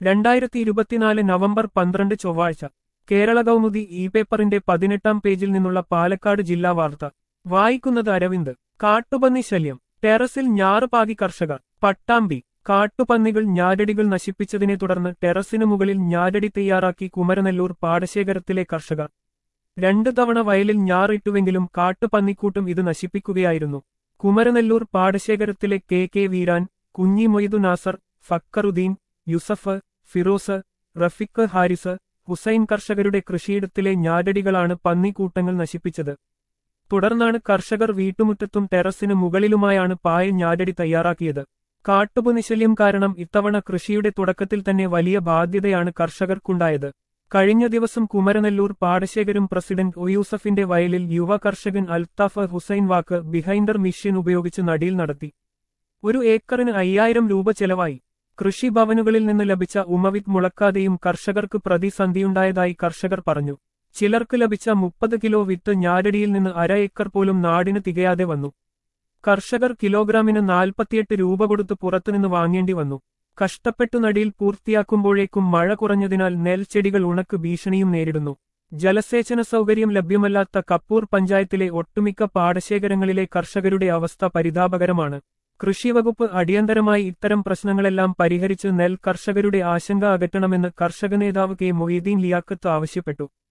രണ്ടായിരത്തി ഇരുപത്തിനാല് നവംബർ പന്ത്രണ്ട് ചൊവ്വാഴ്ച കേരള കൗമുദി ഇ പേപ്പറിന്റെ പതിനെട്ടാം പേജിൽ നിന്നുള്ള പാലക്കാട് ജില്ലാ വാർത്ത വായിക്കുന്നത് അരവിന്ദ് കാട്ടുപന്നി ശല്യം ടെറസിൽ ഞാറുപാകി കർഷകർ പട്ടാമ്പി കാട്ടുപന്നികൾ ഞാരടികൾ നശിപ്പിച്ചതിനെ തുടർന്ന് ടെറസിനു മുകളിൽ ഞാരടി തയ്യാറാക്കി കുമരനെല്ലൂർ പാടശേഖരത്തിലെ കർഷകർ രണ്ടു തവണ വയലിൽ ഞാറിട്ടുവെങ്കിലും കാട്ടുപന്നിക്കൂട്ടും ഇത് നശിപ്പിക്കുകയായിരുന്നു കുമരനെല്ലൂർ പാടശേഖരത്തിലെ കെ കെ വീരാൻ കുഞ്ഞി മൊയ്തു നാസർ ഫക്കറുദ്ദീൻ യുസഫ് ഫിറോസ് റഫിഖ് ഹാരിസ് ഹുസൈൻ കർഷകരുടെ കൃഷിയിടത്തിലെ ഞാരടികളാണ് പന്നിക്കൂട്ടങ്ങൾ നശിപ്പിച്ചത് തുടർന്നാണ് കർഷകർ വീട്ടുമുറ്റത്തും ടെറസിന് മുകളിലുമായാണ് പായ ഞാരടി തയ്യാറാക്കിയത് കാട്ടുപുനിശല്യം കാരണം ഇത്തവണ കൃഷിയുടെ തുടക്കത്തിൽ തന്നെ വലിയ ബാധ്യതയാണ് കർഷകർക്കുണ്ടായത് കഴിഞ്ഞ ദിവസം കുമരനെല്ലൂർ പാടശേഖരം പ്രസിഡന്റ് ഒ യൂസഫിന്റെ വയലിൽ യുവ കർഷകൻ Althaf Hussain walk behind machine ഉപയോഗിച്ച് നടിയിൽ നടത്തി ഒരു ഏക്കറിന് അയ്യായിരം രൂപ ചെലവായി കൃഷിഭവനുകളിൽ നിന്ന് ലഭിച്ച ഉമവിത്ത് മുളക്കാതെയും കർഷകർക്ക് പ്രതിസന്ധിയുണ്ടായതായി കർഷകർ പറഞ്ഞു ചിലർക്ക് ലഭിച്ച മുപ്പത് കിലോ വിത്ത് ഞാരടിയിൽ നിന്ന് അര ഏക്കർ പോലും നാടിന് തികയാതെ വന്നു കർഷകർ കിലോഗ്രാമിന് നാൽപ്പത്തിയെട്ട് രൂപ കൊടുത്ത് പുറത്തുനിന്ന് വാങ്ങേണ്ടി വന്നു കഷ്ടപ്പെട്ടു നടിയിൽ പൂർത്തിയാക്കുമ്പോഴേക്കും മഴ കുറഞ്ഞതിനാൽ നെൽച്ചെടികൾ ഉണക്ക് ഭീഷണിയും നേരിടുന്നു ജലസേചന സൗകര്യം ലഭ്യമല്ലാത്ത കപ്പൂർ പഞ്ചായത്തിലെ ഒട്ടുമിക്ക പാടശേഖരങ്ങളിലെ കർഷകരുടെ അവസ്ഥ പരിതാപകരമാണ് കൃഷിവകുപ്പ് അടിയന്തരമായി ഇത്തരം പ്രശ്നങ്ങളെല്ലാം പരിഹരിച്ച് നെൽ കർഷകരുടെ ആശങ്ക അകറ്റണമെന്ന് കർഷക നേതാവ് കെ മൊയ്തീൻ ലിയാക്കത്ത് ആവശ്യപ്പെട്ടു